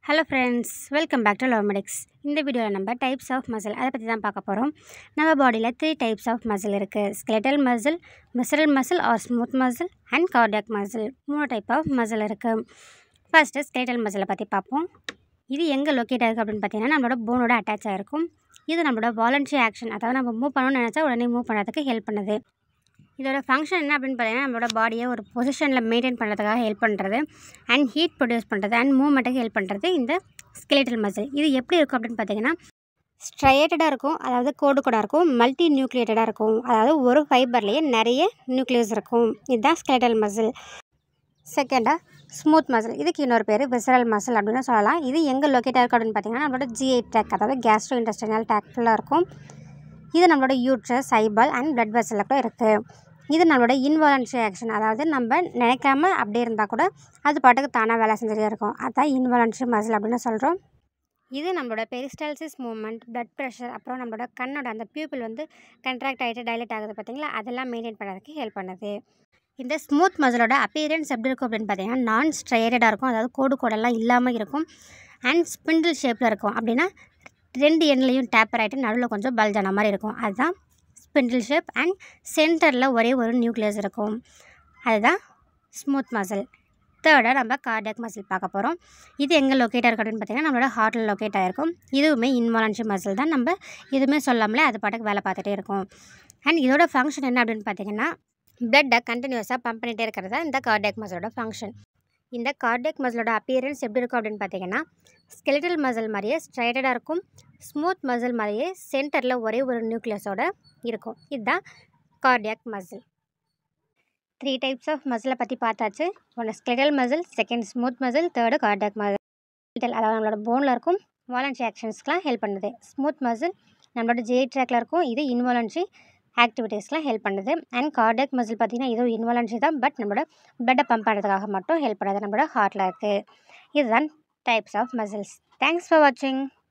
hello friends welcome back to Lovemedics இந்த வீடியோவில் நம்ம டைப்ஸ் ஆஃப் மசில் அதை பற்றி தான் பார்க்க போகிறோம் நம்ம பாடியில் த்ரீ டைப்ஸ் ஆஃப் மசில் இருக்குது skeletal muscle visceral muscle or smooth muscle and cardiac muscle மூணு டைப் ஆஃப் மசில் இருக்குது ஃபஸ்ட்டு ஸ்கெலட்டல் மசிலை பற்றி பார்ப்போம் இது எங்கே லொக்கேட் ஆகிருக்கு அப்படின்னு பார்த்தீங்கன்னா நம்மளோட போனோட அட்டாச் ஆகிருக்கும் இது நம்மளோட வாலண்டரி ஆக்ஷன் அதாவது நம்ம மூவ் பண்ணணும்னு நினச்சா உடனே மூவ் பண்ணுறதுக்கு ஹெல்ப் பண்ணுது இதோட ஃபங்க்ஷன் என்ன அப்படின்னு பார்த்தீங்கன்னா நம்மளோட பாடியை ஒரு பொசிஷனில் மெயின்டைன் பண்ணுறதுக்காக ஹெல்ப் பண்ணுறது அண்ட் ஹீட் ப்ரொடியூஸ் பண்ணுறது அண்ட் மூவ்மெண்ட்டுக்கு ஹெல்ப் பண்ணுறது இந்த ஸ்கெலிட்டல் மசில் இது எப்படி இருக்கும் அப்படின்னு பார்த்தீங்கன்னா ஸ்ட்ரையேட்டடாக இருக்கும் அதாவது கோடு கூட இருக்கும் மல்டி நியூக்ளியேட்டடாக இருக்கும் அதாவது ஒரு ஃபைபர்லேயே நிறைய நியூக்ளியஸ் இருக்கும் இதுதான் ஸ்கெலிட்டல் மசில் செகண்டாக ஸ்மூத் மசில் இதுக்கு இன்னொரு பேர் விசரல் மசில் அப்படின்னு சொல்லலாம் இது எங்கே லொக்கேட் ஆகிருக்கு அப்படின்னு பார்த்தீங்கன்னா நம்மளோட ஜிஐ டேக் அதாவது கேஸ்ட்ரோ இன்டஸ்டைனல் டேக் ஃபுல்லாக இருக்கும் இது நம்மளோட யூட்ரஸ் ஐபால் அண்ட் பிளட் வெசலில் கூட இருக்குது இது நம்மளோட இன்வாலன்ட்ரி ஆக்ஷன் அதாவது நம்ம நினைக்காம அப்படியே இருந்தால் கூட அது பாட்டுக்கு தானாக வேலை செஞ்சுட்டே இருக்கும் அதான் இன்வாலன்ட்ரி மசில் அப்படின்னு சொல்கிறோம் இது நம்மளோட பெரிஸ்டால்சிஸ் மூவ்மெண்ட் பிளட் ப்ரெஷர் அப்புறம் நம்மளோட கண்ணோட அந்த பியூப்பிள் வந்து கண்ட்ராக்ட் ஆகிட்டு டைலட் ஆகுது பார்த்தீங்களா அதெல்லாம் மெயின்டைன் பண்ணுறதுக்கு ஹெல்ப் பண்ணுது இந்த ஸ்மூத் மசிலோட அப்பியரன்ஸ் எப்படி இருக்கும் அப்படின்னு பார்த்தீங்கன்னா நான் ஸ்ட்ரையடாக இருக்கும் அதாவது கோடு கோடெல்லாம் இல்லாமல் இருக்கும் அண்ட் ஸ்பிண்டில் ஷேப்பில் இருக்கும் அப்படின்னா ரெண்டு எண்ட்லேயும் டேப்பர் ஆகிட்டு நடுவில் கொஞ்சம் பல்ஜான மாதிரி இருக்கும் அதுதான் ஸ்பிண்டில் ஷேப் அண்ட் சென்டரில் ஒரே ஒரு நியூக்ளியஸ் இருக்கும் அதுதான் ஸ்மூத் மசில் தேர்டாக நம்ம கார்டியாக் மசில் பார்க்க போகிறோம் இது எங்கே லொக்கேட் ஆகிருக்கு அப்படின்னு பார்த்தீங்கன்னா நம்மளோட ஹார்ட்டில் லொக்கேட் ஆகிருக்கும் இதுவுமே இன்வாலன்ட்ரி மசில் தான் நம்ம எதுவுமே சொல்லாமலே அது பாட்டுக்கு வேலை பார்த்துட்டே இருக்கும் அண்ட் இதோட ஃபங்க்ஷன் என்ன அப்படின்னு பார்த்தீங்கன்னா பிளட்டை கண்டினியூஸாக பம்ப் பண்ணிகிட்டே இருக்கிறது தான் இந்த கார்டியாக் மசிலோட ஃபங்க்ஷன் இந்த கார்டியாக் மசிலோட அப்பியரன்ஸ் எப்படி இருக்கும் அப்படின்னு பார்த்தீங்கன்னா ஸ்கெலிட்டல் மசில் மாதிரியே ஸ்ட்ரைட்டடாக இருக்கும் ஸ்மூத் மசில் மாதிரியே சென்டரில் ஒரே ஒரு நியூக்ளியஸோட இருக்கும் இதுதான் cardiac muscle three types of மசிலை பற்றி பார்த்தாச்சு ஒன்று skeletal muscle second smooth muscle third cardiac muscle அதாவது நம்மளோட போனில் இருக்கும் வாலண்ட்ரி ஆக்ஷன்ஸ்க்கெலாம் ஹெல்ப் பண்ணுது ஸ்மூத் மசில் நம்மளோட ஜே ட்ராக்ல இருக்கும் இது இன்வாலண்ட்ரி ஆக்டிவிட்டீஸ்லாம் ஹெல்ப் பண்ணுது அண்ட் கார்டியாக் மசில் பார்த்திங்கன்னா இதுவும் இன்வாலண்ட்ரி தான் பட் நம்மளோட பிளட்டை பம்ப் பண்ணுறதுக்காக மட்டும் ஹெல்ப் பண்ணுது நம்மளோட ஹார்ட்டில் இருக்குது இதுதான் types of muscles thanks for வாட்சிங்